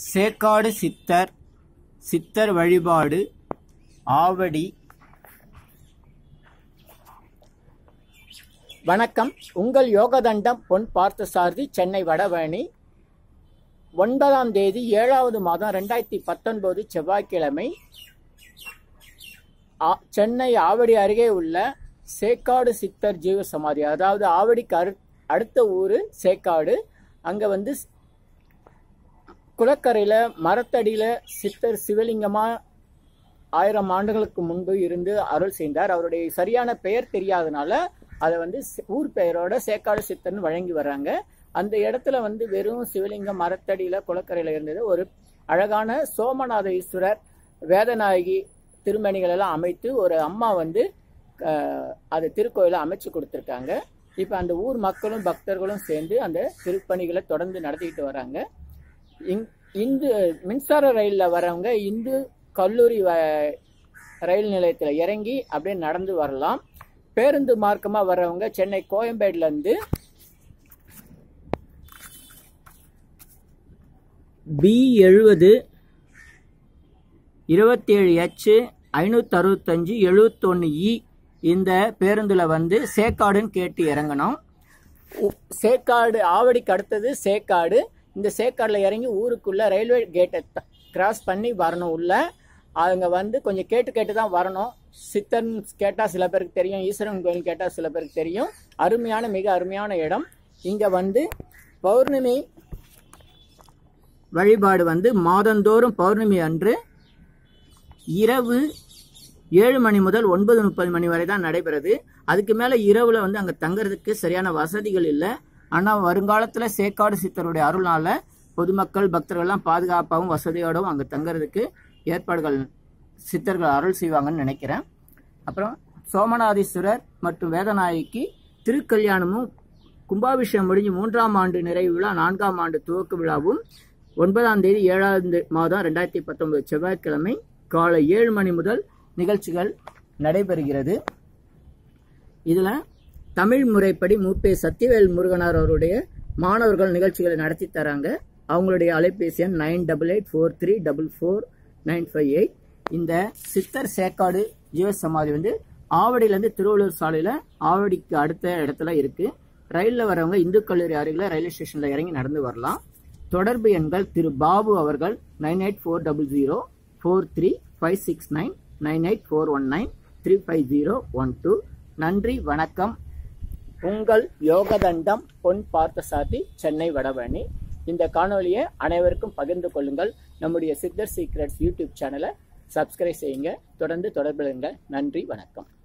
சேக்காடு சித்தர் சித்தர் வழிபாடு ஆவடி வணக்கம் உங்கள் யோகதண்டம் பொன் பார்த்தசாரதி சென்னை வடபழனி ஒன்பதாம் தேதி ஏழாவது மாதம் ரெண்டாயிரத்தி பத்தொன்பது செவ்வாய்க்கிழமை ஆ- சென்னை ஆவடி அருகே உள்ள சேக்காடு சித்தர் ஜீவ சமாதி அதாவது ஆவடிக்கு அரு அடுத்த ஊர் சேக்காடு அங்கே வந்து ஸ்- குளக்கரையில் மரத்தடியில் சித்தர் சிவலிங்கமா ஆயிரம் ஆண்டுகளுக்கு முன்பு இருந்து அருள் செய்தார் அவருடைய சரியான பெயர் தெரியாதனால அதை வந்து சி- ஊர் பெயரோட சேக்காடு சித்தர்னு வழங்கி வர்றாங்க அந்த இடத்துல வந்து வெறும் சிவலிங்கம் மரத்தடியில் குளக்கரையில் இருந்தது ஒரு அழகான சோமநாத ஈஸ்வரர் வேதநாயகி திருமணிகள் எல்லாம் அமைத்து ஒரு அம்மா வந்து அஹ், அது திருக்கோயிலை அமைச்சு கொடுத்துருக்காங்க இப்போ அந்த ஊர் மக்களும் பக்தர்களும் சேர்ந்து அந்த திருப்பணிகளை தொடர்ந்து நடத்திக்கிட்டு வராங்க இங் இந்து மின்சார ரயிலில் வரவங்க இந்து கல்லூரி வ- ரயில் நிலையத்தில் இறங்கி அப்படியே நடந்து வரலாம் பேருந்து மார்க்கமாக வர்றவங்க சென்னை கோயம்பேடுலேருந்து பி எழுபது இருபத்தேழு எச் ஐநூற்றி அறுபத்தஞ்சு எழுபத்தொன்று இ இந்த பேருந்தில் வந்து சேக்காடுன்னு கேட்டு இறங்கணும் உ- சேக்காடு ஆவடிக்கு அடுத்தது சேக்காடு இந்த சேக்காடில் இறங்கி ஊருக்குள்ள ரயில்வே கேட்டை கிராஸ் பண்ணி வரணும் உள்ள அவங்க வந்து கொஞ்சம் கேட்டு கேட்டு தான் வரணும் சித்தன் கேட்டால் சில பேருக்கு தெரியும் ஈஸ்வரன் கோயில் கேட்டால் சில பேருக்கு தெரியும் அருமையான மிக அருமையான இடம் இங்கே வந்து பௌர்ணமி வழிபாடு வந்து மாதந்தோறும் பௌர்ணமி அன்று இரவு ஏழு மணி முதல் ஒன்பது முப்பது மணி வரை தான் நடைபெறுது அதுக்கு மேலே இரவில் வந்து அங்கே தங்குறதுக்கு சரியான வசதிகள் இல்லை ஆனால் வருங்காலத்தில் சேக்காடு சித்தருடைய அருளால் பொதுமக்கள் பக்தர்கள்லாம் பாதுகாப்பாகவும் வசதியோடவும் அங்கே தங்குறதுக்கு ஏற்பாடுகள் சித்தர்கள் அருள் செய்வாங்கன்னு நினைக்கிறேன் அப்புறம் சோமநாதீஸ்வரர் மற்றும் வேதநாயகிக்கு திருக்கல்யாணமும் கும்பாபிஷேகம் முடிஞ்சு மூன்றாம் ஆண்டு நிறைவு விழா நான்காம் ஆண்டு துவக்க விழாவும் ஒன்பதாம் தேதி ஏழாவது மாதம் ரெண்டாயிரத்தி பத்தொன்பது செவ்வாய்க்கிழமை காலை ஏழு மணி முதல் நிகழ்ச்சிகள் நடைபெறுகிறது இதில் தமிழ் முறைப்படி மூப்பே சத்தியவேல் முருகனார் அவருடைய மாணவர்கள் நிகழ்ச்சிகளை நடத்தி தராங்க அவங்களுடைய அலைபேசி எண் nine double eight four three double four nine five eight இந்த சித்தர் சேக்காடு ஜீவசமாதி வந்து ஆவடியிலேருந்து திருவள்ளூர் சாலையில் ஆவடிக்கு அடுத்த இடத்துல இருக்குது ரயிலில் வரவங்க இந்து கல்லூரி அருகில் ரயில்வே ஸ்டேஷனில் இறங்கி நடந்து வரலாம் தொடர்பு எண்கள் திரு பாபு அவர்கள் nine eight four double zero four three five six nine nine eight four one nine three five zero one two நன்றி வணக்கம் உங்கள் யோகதண்டம் பொன் பார்த்தசாதி சென்னை வடபழனி இந்த காணொளியை அனைவருக்கும் பகிர்ந்து கொள்ளுங்கள் நம்முடைய சித்தர் சீக்ரெட்ஸ் யூடியூப் சேனலை சப்ஸ்கிரைப் செய்யுங்க தொடர்ந்து தொடர்புங்க நன்றி வணக்கம்